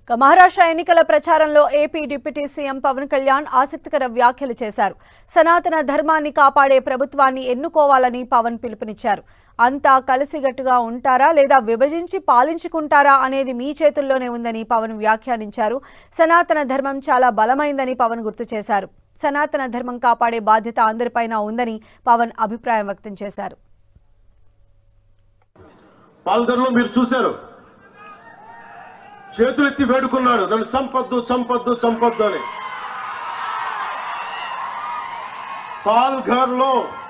ఇక మహారాష్ట్ర ఎన్నికల ప్రచారంలో AP deputy CM Pawan Kalyan ఆసక్తికర వ్యాఖ్యలు చేశారు సనాతన ధర్మాన్ని కాపాడే ప్రభుత్వాన్ని ఎన్నుకోవాలని పవన్ పిలుపునిచ్చారు అంతా కలిసిగట్టుగా ఉంటారా లేదా విభజించి పాలించుకుంటారా అనేది మీ చేతుల్లోనే ఉందని పవన్ వ్యాఖ్యానించారు సనాతన ధర్మం చాలా బలమైందని పవన్ గుర్తు చేశారు సనాతన ధర్మం కాపాడే బాధ్యత అందరిపైన ఉందని పవన్ అభిప్రాయం వ్యక్తం చేశారు పాల్గొనలో మీరు చూశారు చేతులెత్తి వేడుకున్నాడు నన్ను చంపొద్దు చంపొద్దు చంపొద్దు అని పాల్ఘర్లో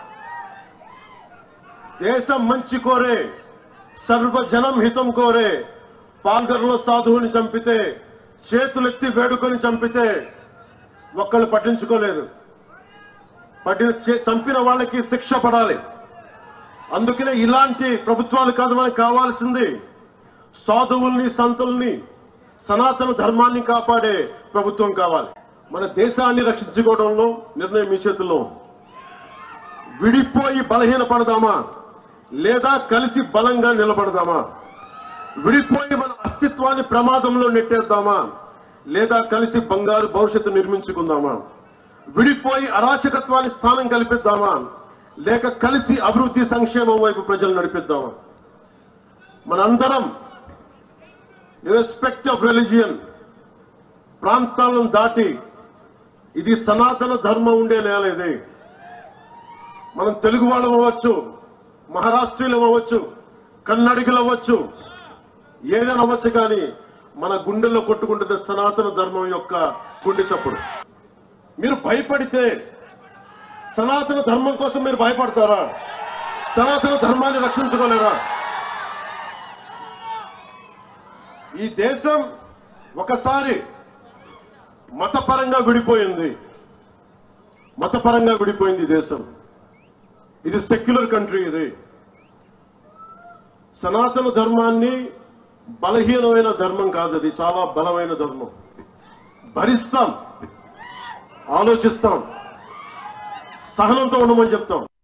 దేశం మంచి కోరే సర్వజనం హితం కోరే పాల్ఘర్లో సాధువుని చంపితే చేతులెత్తి వేడుకొని చంపితే ఒక్కళ్ళు పట్టించుకోలేదు పట్టిన చే- చంపిన వాళ్ళకి శిక్ష పడాలి అందుకనే ఇలాంటి ప్రభుత్వాలు కాదు మనకు కావాల్సింది సాధువుల్ని సంతుల్ని సనాతన ధర్మాన్ని కాపాడే ప్రభుత్వం కావాలి మన దేశాన్ని రక్షించుకోవడంలో నిర్ణయం మీ చేతుల్లో ఉంది. విడిపోయి బలహీన పడదామా లేదా కలిసి బలంగా నిలబడదామా విడిపోయి మన అస్తిత్వాన్ని ప్రమాదంలో నెట్టేద్దామా లేదా కలిసి బంగారు భవిష్యత్తు నిర్మించుకుందామా విడిపోయి అరాచకత్వాన్ని స్థానం కల్పిద్దామా లేక కలిసి అభివృద్ధి సంక్షేమం వైపు ప్రజలు నడిపిద్దామా మనందరం ఇర్రెస్పెక్ట్ ఆఫ్ రిలీజియన్ ప్రాంతాలను దాటి ఇది సనాతన ధర్మం ఉండే నేల ఇది మనం తెలుగు వాళ్ళం అవ్వచ్చు మహారాష్ట్రీయులం అవ్వచ్చు కన్నడిగులు అవ్వచ్చు ఏదైనా అవ్వచ్చు కానీ మన గుండెల్లో కొట్టుకుంటుంది సనాతన ధర్మం యొక్క గుండె చప్పుడు మీరు భయపడితే సనాతన ధర్మం కోసం మీరు భయపడతారా సనాతన ధర్మాన్ని రక్షించుకోలేరా ఈ దేశం ఒకసారి మతపరంగా విడిపోయింది మతపరంగా విడిపోయింది ఈ దేశం ఇది సెక్యులర్ కంట్రీ ఇది సనాతన ధర్మాన్ని బలహీనమైన ధర్మం కాదు అది చాలా బలమైన ధర్మం భరిస్తాం ఆలోచిస్తాం సహనంతో ఉండమని చెప్తాం